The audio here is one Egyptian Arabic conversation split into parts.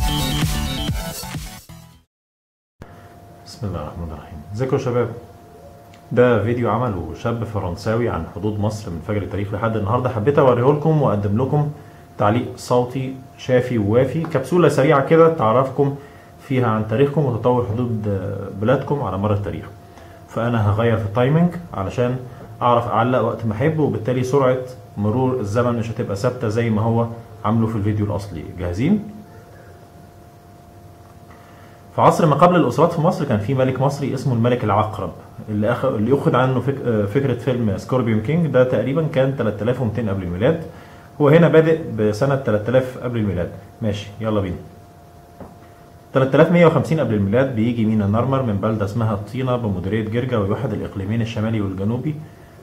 بسم الله الرحمن الرحيم ازيكم يا شباب ده فيديو عمله شاب فرنساوي عن حدود مصر من فجر التاريخ لحد النهارده حبيت اوريه لكم واقدم لكم تعليق صوتي شافي ووافي كبسوله سريعه كده تعرفكم فيها عن تاريخكم وتطور حدود بلادكم على مر التاريخ فانا هغير في التايمنج علشان اعرف اعلق وقت ما احب وبالتالي سرعه مرور الزمن مش هتبقى ثابته زي ما هو عامله في الفيديو الاصلي جاهزين في عصر ما قبل الاسرات في مصر كان في ملك مصري اسمه الملك العقرب اللي أخ... اللي اخذ عنه فك... فكره فيلم سكوربيون كينج ده تقريبا كان 3200 قبل الميلاد هو هنا بادئ بسنه 3000 قبل الميلاد ماشي يلا بينا 3150 قبل الميلاد بيجي مينا نرمر من بلده اسمها الطينه بمديريه جرجا ويوحد الاقليمين الشمالي والجنوبي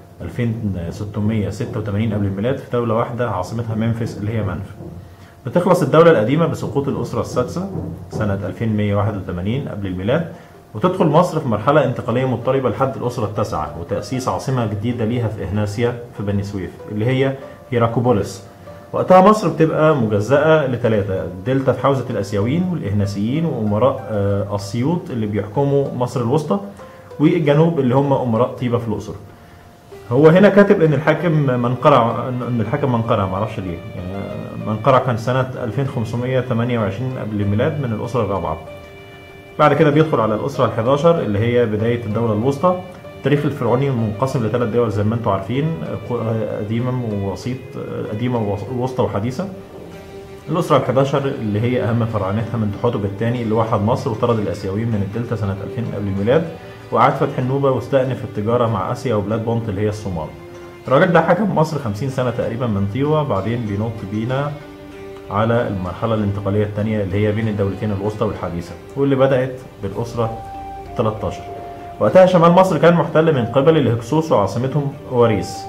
2686 قبل الميلاد في دوله واحده عاصمتها منفس اللي هي منف بتخلص الدولة القديمة بسقوط الأسرة السادسة سنة 2181 قبل الميلاد وتدخل مصر في مرحلة انتقالية مضطربة لحد الأسرة التاسعة وتأسيس عاصمة جديدة ليها في إهناسيا في بني سويف اللي هي هيراكوبوليس وقتها مصر بتبقى مجزأة لثلاثة الدلتا في حوزة الأسيويين والإهناسيين وأمراء أسيوط اللي بيحكموا مصر الوسطى والجنوب اللي هم أمراء طيبة في الأقصر هو هنا كاتب ان الحاكم منقرع ان الحاكم منقرع معرفش ليه يعني منقرع كان سنة 2528 قبل الميلاد من الأسرة الرابعة بعد كده بيدخل على الأسرة ال 11 اللي هي بداية الدولة الوسطى التاريخ الفرعوني منقسم لثلاث دول زي ما انتم عارفين قديمة ووسيط قديمة ووسطى وحديثة الأسرة ال 11 اللي هي أهم فرعنتها من تحتب الثاني اللي وحد مصر وطرد الآسيويين من الدلتا سنة 2000 قبل الميلاد وأعاد فتح النوبة واستأنف التجارة مع آسيا وبلاد بونت اللي هي الصومال. الراجل ده حكم مصر 50 سنة تقريبا من طيوة بعدين بينط بينا على المرحلة الانتقالية الثانية اللي هي بين الدولتين الوسطى والحديثة واللي بدأت بالأسرة 13 وقتها شمال مصر كان محتل من قبل الهكسوس وعاصمتهم أواريس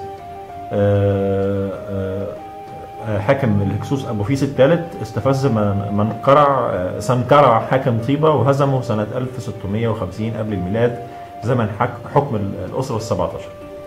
حاكم الهكسوس أبو فيس الثالث استفز منقرع سنكرع حاكم طيبة وهزمه سنة 1650 قبل الميلاد زمن حكم الأسرة ال 17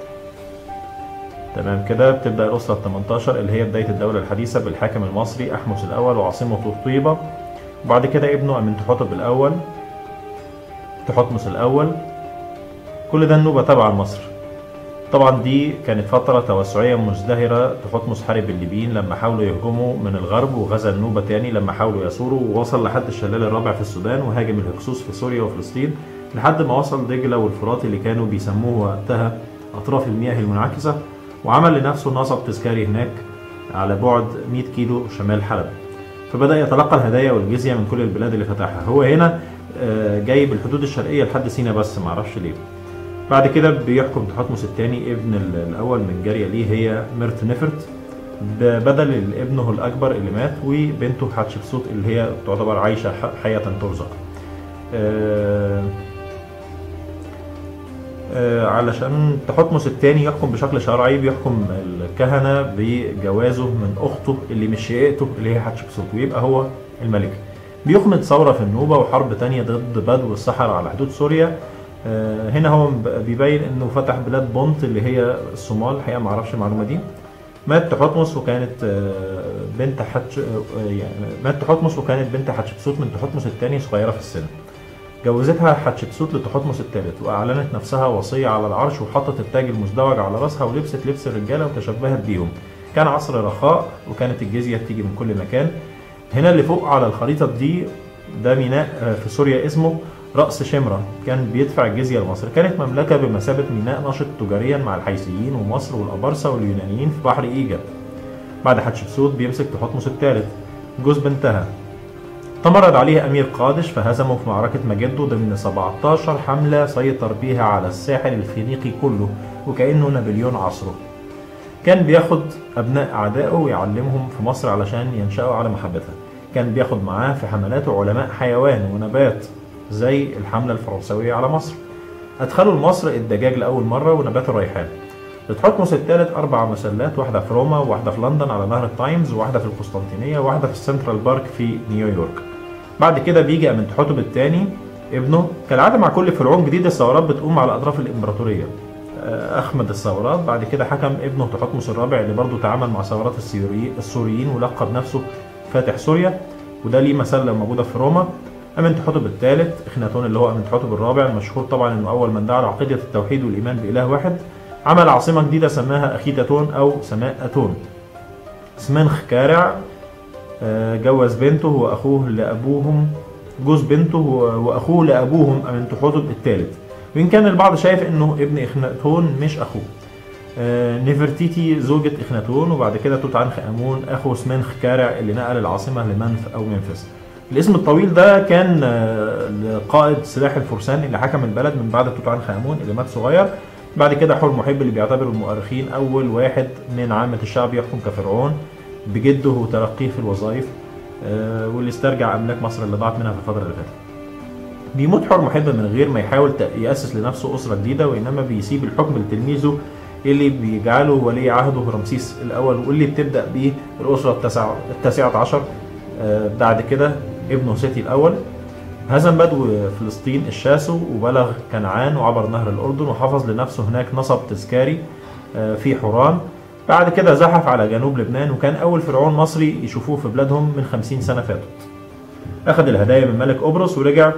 تمام كده بتبدا الاسره ال 18 اللي هي بدايه الدوله الحديثه بالحاكم المصري احمس الاول وعاصمته طيبه وبعد كده ابنه امنتحتب الاول تحتمس الاول كل ده النوبه تبع مصر طبعا دي كانت فترة توسعية مزدهرة تحتمس حارب الليبيين لما حاولوا يهجموا من الغرب وغزا النوبة تاني لما حاولوا يثوروا ووصل لحد الشلال الرابع في السودان وهاجم الهكسوس في سوريا وفلسطين لحد ما وصل دجلة والفرات اللي كانوا بيسموه وقتها أطراف المياه المنعكسة وعمل لنفسه نصب تذكاري هناك على بعد 100 كيلو شمال حلب فبدأ يتلقى الهدايا والجزية من كل البلاد اللي فتحها هو هنا جاي الحدود الشرقية لحد سينا بس معرفش ليه بعد كده بيحكم تحتمس الثاني ابن الأول من جارية ليه هي مرت نفرت بدل ابنه الأكبر اللي مات وبنته حتشبسوت اللي هي تعتبر عايشة حياة ترزق علشان تحتمس الثاني يحكم بشكل شرعي بيحكم الكهنة بجوازه من أخته اللي مش شقيقته اللي هي حتشبسوت ويبقى هو الملك بيخمد ثورة في النوبة وحرب تانية ضد بدو الصحراء على حدود سوريا هنا هو بيبين انه فتح بلاد بونت اللي هي الصومال الحقيقة معرفش المعلومة دي مات تحتمس وكانت بنت حتش يعني مات تحتمس وكانت بنت حتشبسوت من تحتمس الثاني صغيرة في السن جوزتها حتشبسوت لتحتمس الثالث واعلنت نفسها وصيه على العرش وحطت التاج المزدوج على راسها ولبست لبس الرجاله وتشبهت بيهم كان عصر رخاء وكانت الجزيه بتيجي من كل مكان هنا اللي فوق على الخريطه دي ده ميناء في سوريا اسمه رأس شمرة كان بيدفع الجزية لمصر كانت مملكة بمثابة ميناء نشط تجاريا مع الحيثيين ومصر والأبرصة واليونانيين في بحر إيجا بعد حتشبسوت بيمسك تحتمس الثالث جوز بنتها تمرد عليه أمير قادش فهزمه في معركة مجدو ضمن 17 حملة سيطر بيها على الساحل الفينيقي كله وكأنه نابليون عصره كان بياخد أبناء أعدائه ويعلمهم في مصر علشان ينشأوا على محبتها كان بياخد معاه في حملاته علماء حيوان ونبات زي الحملة الفرنسوية على مصر أدخلوا لمصر الدجاج لأول مرة ونبات الريحان لتحتمس الثالث أربع مسلات واحدة في روما وواحدة في لندن على نهر التايمز وواحدة في القسطنطينية وواحدة في السنترال بارك في نيويورك بعد كده بيجي أمنتحتب الثاني ابنه كالعادة مع كل فرعون جديد الثورات بتقوم على أطراف الإمبراطورية أخمد الثورات بعد كده حكم ابنه تحتمس الرابع اللي برضه تعامل مع ثورات السوريين ولقب نفسه فاتح سوريا وده ليه مسله موجوده في روما امنتحتب الثالث اخناتون اللي هو امنتحتب الرابع المشهور طبعا انه اول من دعا لعقيده التوحيد والايمان باله واحد عمل عاصمه جديده سماها اخيتاتون او سماء اتون سمنخ كارع آه، جوز بنته واخوه لابوهم جوز بنته واخوه لابوهم امنتحتب الثالث وان كان البعض شايف انه ابن اخناتون مش اخوه آه، نفرتيتي زوجة اخناتون وبعد كده توت عنخ امون اخو سمنخ كارع اللي نقل العاصمة لمنف او منفس الاسم الطويل ده كان آه، لقائد سلاح الفرسان اللي حكم البلد من بعد توت عنخ امون اللي مات صغير بعد كده حور محب اللي بيعتبر المؤرخين اول واحد من عامة الشعب يحكم كفرعون بجده وترقيه في الوظائف آه، واللي استرجع املاك مصر اللي ضاعت منها في الفترة اللي فاتت بيموت حر محب من غير ما يحاول يأسس لنفسه أسرة جديدة وإنما بيسيب الحكم لتلميذه اللي بيجعله ولي عهده رمسيس الأول واللي بتبدأ بيه الأسرة التاسعة التاسعة عشر آه، بعد كده ابنه سيتي الأول هزم بدو فلسطين الشاسو وبلغ كنعان وعبر نهر الأردن وحفظ لنفسه هناك نصب تذكاري آه، في حوران بعد كده زحف على جنوب لبنان وكان أول فرعون مصري يشوفوه في بلادهم من خمسين سنة فاتت أخذ الهدايا من ملك قبرص ورجع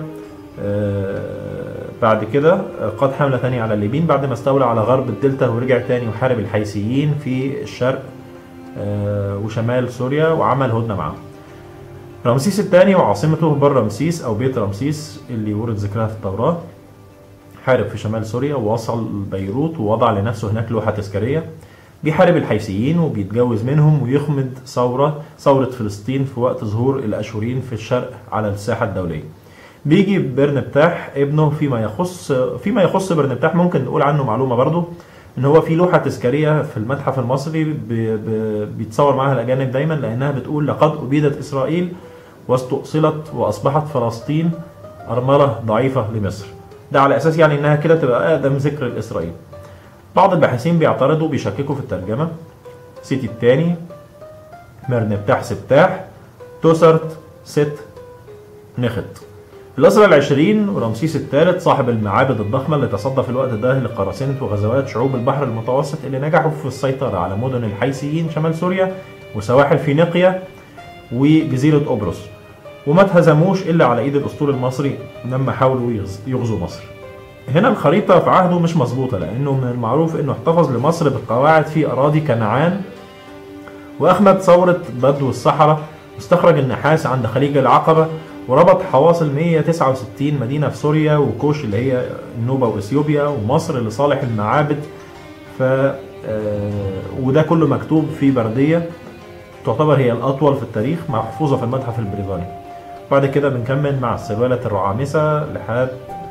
آه، بعد كده قاد حملة تانية على الليبيين بعد ما استولى على غرب الدلتا ورجع تاني وحارب الحيثيين في الشرق آه، وشمال سوريا وعمل هدنة معاهم رمسيس الثاني وعاصمته بر رمسيس أو بيت رمسيس اللي ورد ذكرها في التوراة حارب في شمال سوريا ووصل بيروت ووضع لنفسه هناك لوحة تذكارية بيحارب الحيثيين وبيتجوز منهم ويخمد ثورة ثورة فلسطين في وقت ظهور الأشوريين في الشرق على الساحة الدولية بيجي برنبتاح ابنه فيما يخص فيما يخص برنبتاح ممكن نقول عنه معلومه برضو ان هو في لوحه تذكاريه في المتحف المصري ب- ب- بيتصور معاها الاجانب دايما لانها بتقول لقد ابيدت اسرائيل واستؤصلت واصبحت فلسطين ارمله ضعيفه لمصر ده على اساس يعني انها كده تبقى اقدم ذكر لاسرائيل بعض الباحثين بيعترضوا بيشككوا في الترجمه سيتي الثاني مرنبتاح سبتاح توسرت ست نخت الأسرة العشرين ورمسيس الثالث صاحب المعابد الضخمة اللي تصدى في الوقت ده لقراصنة وغزوات شعوب البحر المتوسط اللي نجحوا في السيطرة على مدن الحيثيين شمال سوريا وسواحل فينيقيا وجزيرة قبرص وما اتهزموش إلا على إيد الأسطول المصري لما حاولوا يغز- يغزوا مصر هنا الخريطة في عهده مش مظبوطة لأنه من المعروف إنه احتفظ لمصر بالقواعد في أراضي كنعان وأخمد ثورة بدو الصحراء واستخرج النحاس عند خليج العقبة وربط حواصل 169 مدينة في سوريا وكوش اللي هي النوبة وإثيوبيا ومصر لصالح المعابد ف آه، وده كله مكتوب في بردية تعتبر هي الأطول في التاريخ محفوظة في المتحف البريطاني بعد كده بنكمل مع السلالة الرعامسة لحد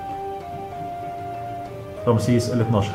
رمسيس ال 12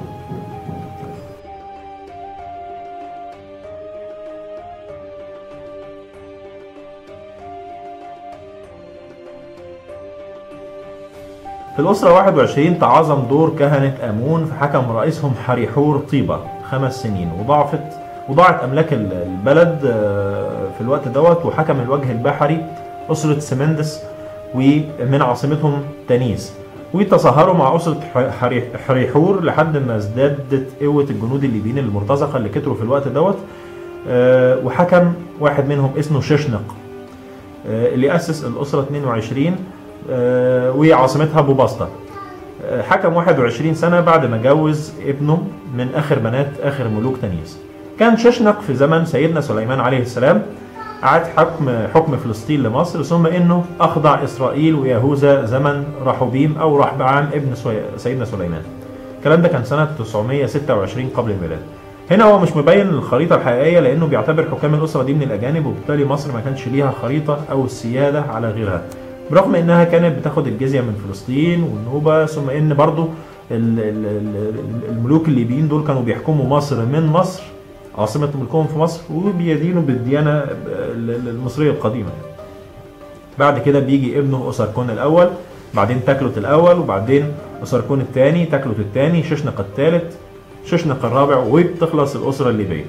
في الأسرة 21 تعاظم دور كهنة آمون فحكم رئيسهم حريحور طيبة خمس سنين وضعفت وضاعت أملاك ال- البلد آه، في الوقت دوت وحكم الوجه البحري أسرة سمندس ومن عاصمتهم تانيس وتصهروا مع أسرة ح- حري- حريحور لحد ما ازدادت قوة الجنود الليبيين المرتزقة اللي كتروا في الوقت دوت آه، وحكم واحد منهم اسمه ششنق آه، اللي أسس الأسرة 22 آه، وعاصمتها بوباستا آه، حكم 21 سنة بعد ما جوز ابنه من آخر بنات آخر ملوك تنيس كان ششنق في زمن سيدنا سليمان عليه السلام أعاد حكم حكم فلسطين لمصر ثم إنه أخضع إسرائيل ويهوذا زمن رحوبيم أو رحبعام ابن سوي- سيدنا سليمان الكلام ده كان سنة 926 قبل الميلاد هنا هو مش مبين الخريطة الحقيقية لأنه بيعتبر حكام الأسرة دي من الأجانب وبالتالي مصر ما كانش ليها خريطة أو السيادة على غيرها برغم إنها كانت بتاخد الجزية من فلسطين والنوبة ثم إن برضو ال- ال- ال- الملوك الليبيين دول كانوا بيحكموا مصر من مصر عاصمة ملكهم في مصر وبيدينوا بالديانة ال- ال- المصرية القديمة بعد كده بيجي ابنه أسركون الأول بعدين تكلت الأول وبعدين أسركون الثاني تكلت الثاني ششنق الثالث ششنق الرابع وبتخلص الأسرة الليبية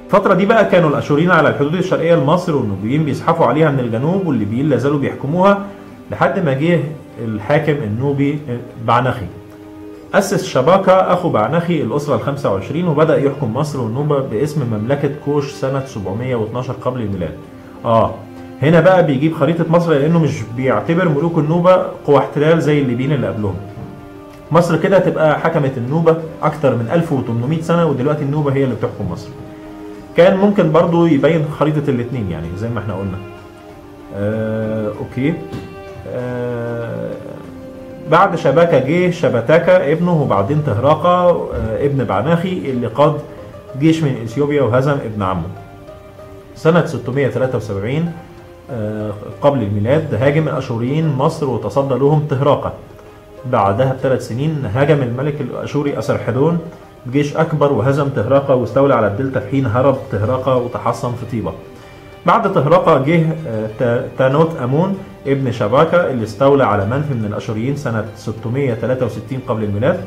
الفترة دي بقى كانوا الأشوريين على الحدود الشرقية لمصر والنوبيين بيزحفوا عليها من الجنوب والليبيين لا زالوا بيحكموها لحد ما جه الحاكم النوبي بعنخي أسس شباكة أخو بعنخي الأسرة ال 25 وبدأ يحكم مصر والنوبة باسم مملكة كوش سنة 712 قبل الميلاد. آه هنا بقى بيجيب خريطة مصر لأنه مش بيعتبر ملوك النوبة قوى احتلال زي الليبيين اللي قبلهم. مصر كده تبقى حكمت النوبة أكتر من 1800 سنة ودلوقتي النوبة هي اللي بتحكم مصر. كان ممكن برضو يبين خريطة الاتنين يعني زي ما احنا قلنا. آه أوكي. آه بعد شباكة جه شبتاكا ابنه وبعدين تهراقة آه، ابن بعناخي اللي قاد جيش من اثيوبيا وهزم ابن عمه. سنة 673 آه، قبل الميلاد هاجم الأشوريين مصر وتصدى لهم تهراقة. بعدها بثلاث سنين هاجم الملك الأشوري أسرحدون بجيش أكبر وهزم تهراقة واستولى على الدلتا في حين هرب تهراقة وتحصن في طيبة. بعد تهراقة جه آه، تا- تانوت أمون ابن شباكة اللي استولى على منف من الأشوريين سنة 663 قبل الميلاد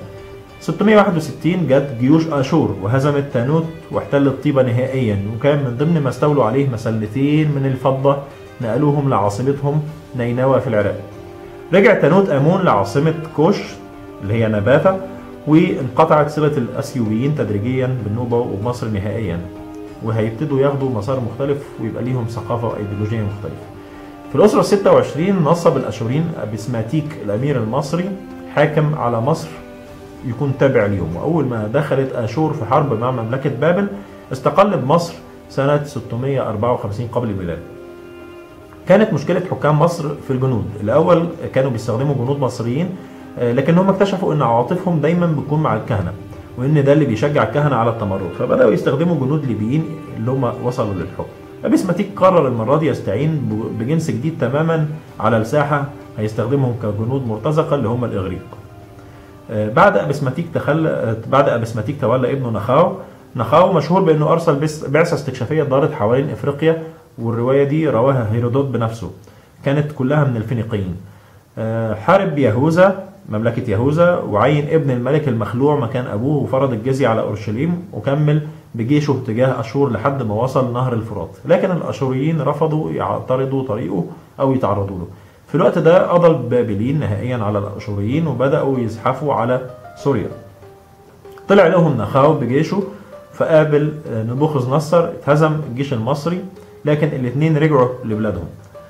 661 جت جيوش أشور وهزمت تانوت واحتلت طيبة نهائيا وكان من ضمن ما استولوا عليه مسلتين من الفضة نقلوهم لعاصمتهم نينوى في العراق رجع تانوت أمون لعاصمة كوش اللي هي نباتا وانقطعت صلة الأسيويين تدريجيا بالنوبة ومصر نهائيا وهيبتدوا ياخدوا مسار مختلف ويبقى ليهم ثقافة وأيديولوجية مختلفة في الأسرة 26 نصب الأشوريين أبسماتيك الأمير المصري حاكم على مصر يكون تابع ليهم وأول ما دخلت أشور في حرب مع مملكة بابل استقل بمصر سنة 654 قبل الميلاد كانت مشكلة حكام مصر في الجنود الأول كانوا بيستخدموا جنود مصريين آه، لكن هم اكتشفوا أن عواطفهم دايما بتكون مع الكهنة وأن ده اللي بيشجع الكهنة على التمرد فبدأوا يستخدموا جنود ليبيين اللي هم وصلوا للحكم أبسماتيك قرر المرة دي يستعين ب- بجنس جديد تماما على الساحة هيستخدمهم كجنود مرتزقة اللي هم الإغريق آه، بعد أبسماتيك تخلى آه، بعد أبسماتيك تولى ابنه نخاو نخاو مشهور بأنه أرسل بس- بعثة استكشافية دارت حوالين إفريقيا والرواية دي رواها هيرودوت بنفسه كانت كلها من الفينيقيين آه، حارب يهوذا مملكة يهوذا وعين ابن الملك المخلوع مكان أبوه وفرض الجزية على أورشليم وكمل بجيشه تجاه أشور لحد ما وصل نهر الفرات لكن الأشوريين رفضوا يعترضوا طريقه أو يتعرضوا له في الوقت ده قضى البابليين نهائيا على الأشوريين وبدأوا يزحفوا على سوريا طلع لهم نخاو بجيشه فقابل آه، نبوخذ نصر اتهزم الجيش المصري لكن الاثنين رجعوا لبلادهم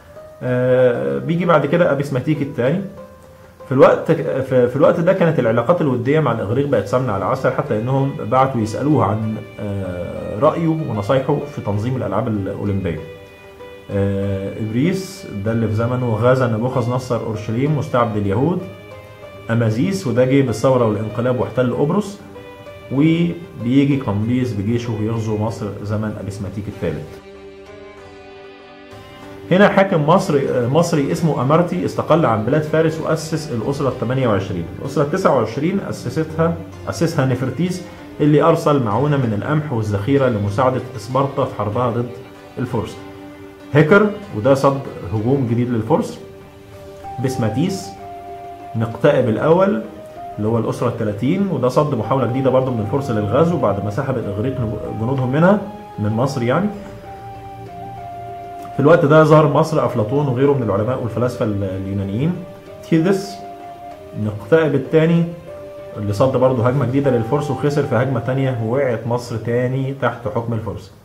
آه، بيجي بعد كده ابسماتيك الثاني في الوقت في في الوقت ده كانت العلاقات الوديه مع الاغريق بقت سمنه على عسل حتى انهم بعتوا يسالوه عن آه، رايه ونصايحه في تنظيم الالعاب الاولمبيه. آه، ابريس ده اللي في زمنه غزا نبوخذ نصر اورشليم مستعبد اليهود. امازيس وده جه بالثوره والانقلاب واحتل قبرص. وبيجي قمبيس بجيشه ويغزو مصر زمن ابسماتيك الثالث. هنا حاكم مصري مصري اسمه أمرتي استقل عن بلاد فارس وأسس الأسرة ال 28 الأسرة ال 29 أسستها أسسها نفرتيس اللي أرسل معونة من القمح والذخيرة لمساعدة إسبرطة في حربها ضد الفرس هيكر وده صد هجوم جديد للفرس بسماتيس نقتائب الأول اللي هو الأسرة ال 30 وده صد محاولة جديدة برضه من الفرس للغزو بعد ما سحب الإغريق جنودهم منها من مصر يعني في الوقت ده ظهر مصر افلاطون وغيره من العلماء والفلاسفه اليونانيين تيدس نقتائب الثاني اللي صد برضه هجمه جديده للفرس وخسر في هجمه ثانيه ووقعت مصر تاني تحت حكم الفرس